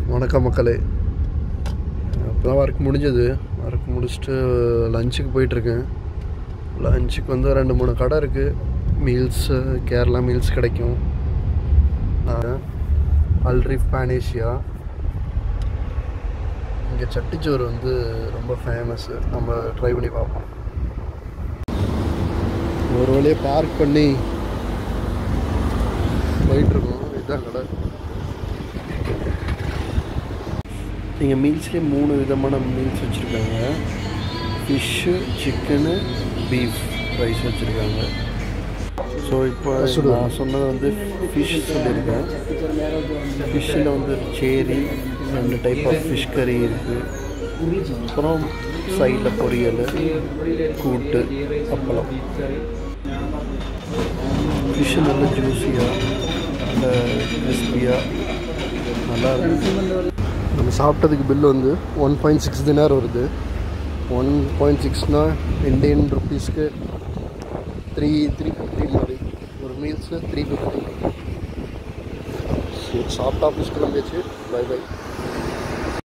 வணக்கம் மக்களே இப்போ தான் ஒர்க் முடிஞ்சது ஒர்க் முடிச்சுட்டு லஞ்சுக்கு போயிட்டுருக்கேன் லஞ்சுக்கு வந்து ரெண்டு மூணு கடை இருக்குது மீல்ஸு கேரளா மீல்ஸ் கிடைக்கும் அல்ரிஃப் பேனேஷியா இங்கே சட்டிச்சோறு வந்து ரொம்ப ஃபேமஸ்ஸு நம்ம ட்ரை பண்ணி பார்ப்போம் ஒரு வழியாக பார்க் பண்ணி போயிட்டுருக்கோம் இதுதான் கடை இங்கே மீல்ஸ்லேயே மூணு விதமான மீல்ஸ் வச்சுருக்காங்க ஃபிஷ்ஷு சிக்கனு பீஃப் ரைஸ் வச்சுருக்காங்க ஸோ இப்போ நான் சொன்னது வந்து ஃபிஷ் சொல்லியிருக்கேன் ஃபிஷ்ஷில் வந்து சேரி ரெண்டு டைப் ஆஃப் ஃபிஷ் கறி இருக்குது அப்புறம் சைடில் பொரியல் கூட்டு அப்பளம் ஃபிஷ்ஷு நல்ல ஜூஸியாக நல்ல கிறிஸ்பியாக நல்லா இருக்கு நம்ம சாப்பிட்டதுக்கு பில் வந்து ஒன் பாயிண்ட் சிக்ஸ் தினார் வருது ஒன் பாயிண்ட் சிக்ஸ்னால் இந்தியன் ருப்பீஸ்க்கு த்ரீ த்ரீ ஃபிஃப்டி மாதிரி ஒரு மீல்ஸு த்ரீ ஃபிஃப்டி சாப்பிட்டு ஆஃபீஸ் கிளம்பியாச்சு பை பை